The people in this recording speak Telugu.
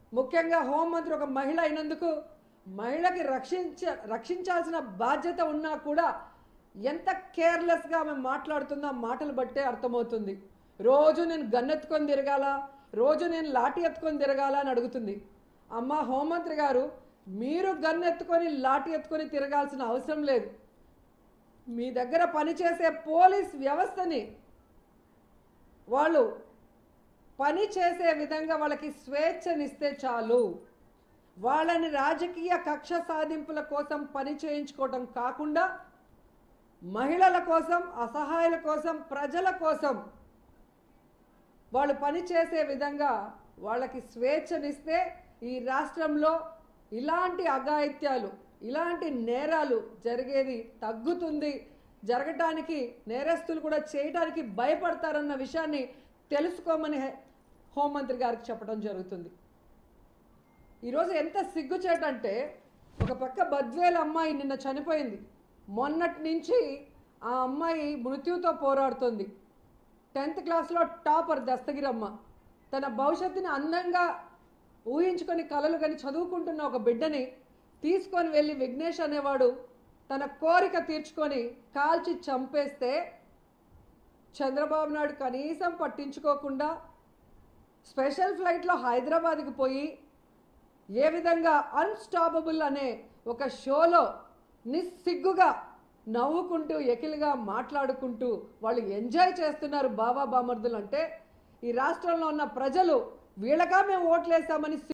ముఖ్యంగా హోంమంత్రి ఒక మహిళ అయినందుకు మహిళకి రక్షించ రక్షించాల్సిన బాధ్యత ఉన్నా కూడా ఎంత కేర్లెస్గా ఆమె మాట్లాడుతుందో ఆ మాటలు బట్టే అర్థమవుతుంది రోజు నేను గన్నెత్తుకొని తిరగాల రోజు నేను లాఠీ ఎత్తుకొని తిరగాల అని అడుగుతుంది అమ్మ హోంమంత్రి గారు మీరు గన్నెత్తుకొని లాఠీ ఎత్తుకొని తిరగాల్సిన అవసరం లేదు మీ దగ్గర పనిచేసే పోలీస్ వ్యవస్థని వాళ్ళు పని చేసే విధంగా వాళ్ళకి స్వేచ్ఛనిస్తే చాలు వాళ్ళని రాజకీయ కక్ష సాధింపుల కోసం పని చేయించుకోవటం కాకుండా మహిళల కోసం అసహాయుల కోసం ప్రజల కోసం వాళ్ళు పని చేసే విధంగా వాళ్ళకి స్వేచ్ఛనిస్తే ఈ రాష్ట్రంలో ఇలాంటి అఘాయిత్యాలు ఇలాంటి నేరాలు జరిగేది తగ్గుతుంది జరగటానికి నేరస్తులు కూడా చేయటానికి భయపడతారన్న విషయాన్ని తెలుసుకోమని హె- హోంమంత్రి గారికి చెప్పడం జరుగుతుంది ఈరోజు ఎంత సిగ్గుచేటంటే ఒక పక్క బద్వేల అమ్మాయి నిన్న చనిపోయింది మొన్నటి నుంచి ఆ అమ్మాయి మృత్యుతో పోరాడుతుంది టెన్త్ క్లాస్లో టాపర్ దస్తగిరమ్మ తన భవిష్యత్తుని అందంగా ఊహించుకొని కలలు కానీ చదువుకుంటున్న ఒక బిడ్డని తీసుకొని వెళ్ళి విఘ్నేష్ అనేవాడు తన కోరిక తీర్చుకొని కాల్చి చంపేస్తే చంద్రబాబు నాయుడు కనీసం పట్టించుకోకుండా స్పెషల్ ఫ్లైట్లో హైదరాబాద్కి పోయి ఏ విధంగా అన్స్టాపబుల్ అనే ఒక షోలో నిస్సిగ్గుగా నవ్వుకుంటూ ఎకిలిగా మాట్లాడుకుంటూ వాళ్ళు ఎంజాయ్ చేస్తున్నారు బాబా బామర్దులు అంటే ఈ రాష్ట్రంలో ఉన్న ప్రజలు వీళ్ళగా మేము ఓట్లేసామని